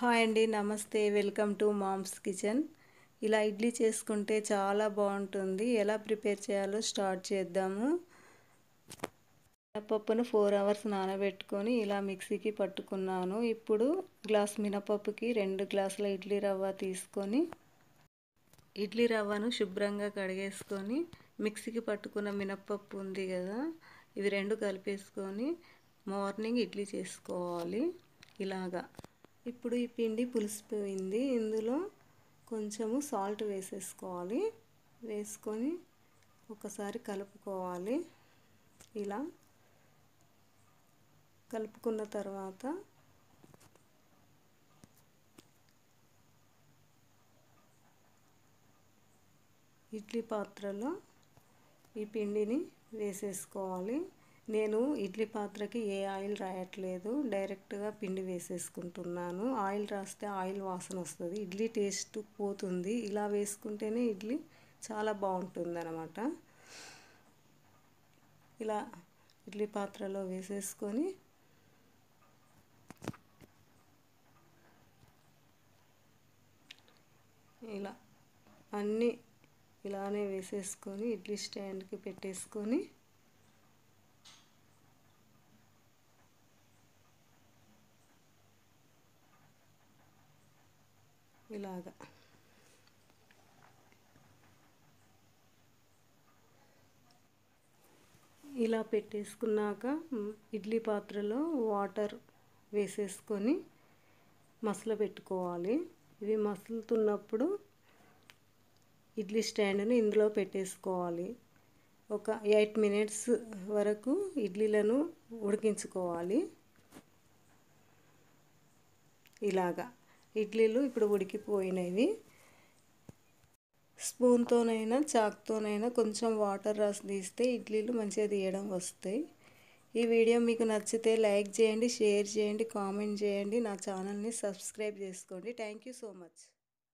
hi అండి నమస్తే welcome to moms kitchen ఇలా ఇడ్లీ చేసుకుంటే చాలా బాగుంటుంది ఎలా ప్రిపేర్ చేయాలో స్టార్ట్ చేద్దాము మినపప్పును ఫోర్ అవర్స్ నానబెట్టుకొని ఇలా మిక్సీకి పట్టుకున్నాను ఇప్పుడు గ్లాస్ మినపప్పుకి రెండు గ్లాసుల ఇడ్లీ రవ్వ తీసుకొని ఇడ్లీ రవ్వను శుభ్రంగా కడిగేసుకొని మిక్సీకి పట్టుకున్న మినపప్పు ఉంది కదా ఇవి రెండు కలిపేసుకొని మార్నింగ్ ఇడ్లీ చేసుకోవాలి ఇలాగా ఇప్పుడు ఈ పిండి పులిసిపోయింది ఇందులో కొంచెము సాల్ట్ వేసేసుకోవాలి వేసుకొని ఒకసారి కలుపుకోవాలి ఇలా కలుపుకున్న తర్వాత ఇడ్లీ పాత్రలో ఈ పిండిని వేసేసుకోవాలి నేను ఇడ్లీ పాత్రకి ఏ ఆయిల్ రాయట్లేదు డైరెక్ట్గా పిండి వేసేసుకుంటున్నాను ఆయిల్ రాస్తే ఆయిల్ వాసన వస్తుంది ఇడ్లీ టేస్ట్ పోతుంది ఇలా వేసుకుంటేనే ఇడ్లీ చాలా బాగుంటుంది అనమాట ఇలా ఇడ్లీ పాత్రలో వేసేసుకొని ఇలా అన్నీ ఇలానే వేసేసుకొని ఇడ్లీ స్టాండ్కి పెట్టేసుకొని ఇలాగా ఇలా పెట్టేసుకున్నాక ఇడ్లీ పాత్రలో వాటర్ వేసేసుకొని మసల పెట్టుకోవాలి ఇవి మసులుతున్నప్పుడు ఇడ్లీ స్టాండ్ని ఇందులో పెట్టేసుకోవాలి ఒక ఎయిట్ మినిట్స్ వరకు ఇడ్లీలను ఉడికించుకోవాలి ఇలాగా ఇడ్లీలు ఇప్పుడు ఉడికిపోయినవి స్పూన్తోనైనా చాక్తోనైనా కొంచెం వాటర్ రాసి తీస్తే ఇడ్లీలు మంచిగా తీయడం వస్తాయి ఈ వీడియో మీకు నచ్చితే లైక్ చేయండి షేర్ చేయండి కామెంట్ చేయండి నా ఛానల్ని సబ్స్క్రైబ్ చేసుకోండి థ్యాంక్ యూ సో మచ్